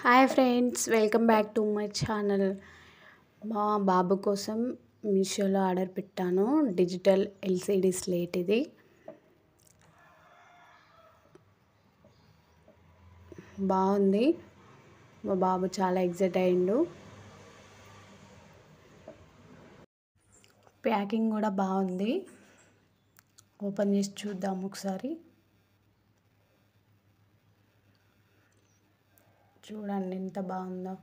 hi friends welcome back to my channel మా బాబు కోసం మీషోలో ఆర్డర్ పెట్టాను డిజిటల్ ఎల్సిడి స్లేట్ ఇది బాగుంది మా బాబు చాలా ఎగ్జైట్ అయ్యిండు ప్యాకింగ్ కూడా బాగుంది ఓపెన్ చేసి చూద్దాం ఒకసారి చూడండి ఎంత బాగుందో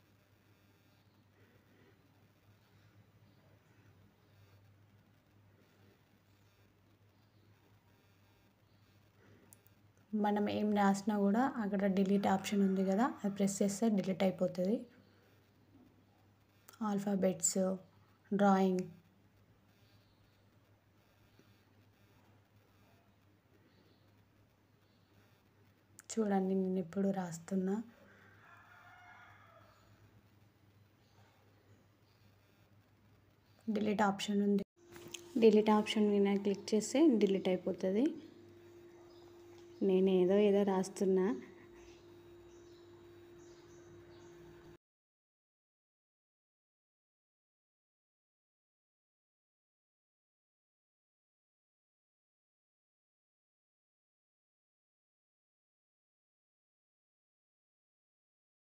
మనం ఏం రాసినా కూడా అక్కడ డిలీట్ ఆప్షన్ ఉంది కదా అది ప్రెస్ చేస్తే డిలీట్ అయిపోతుంది ఆల్ఫాబెట్స్ డ్రాయింగ్ చూడండి నేను ఎప్పుడు రాస్తున్నా డిలీట్ ఆప్షన్ ఉంది డిలీట్ ఆప్షన్ మీద క్లిక్ చేస్తే డిలీట్ అయిపోతుంది నేను ఏదో ఏదో రాస్తున్నా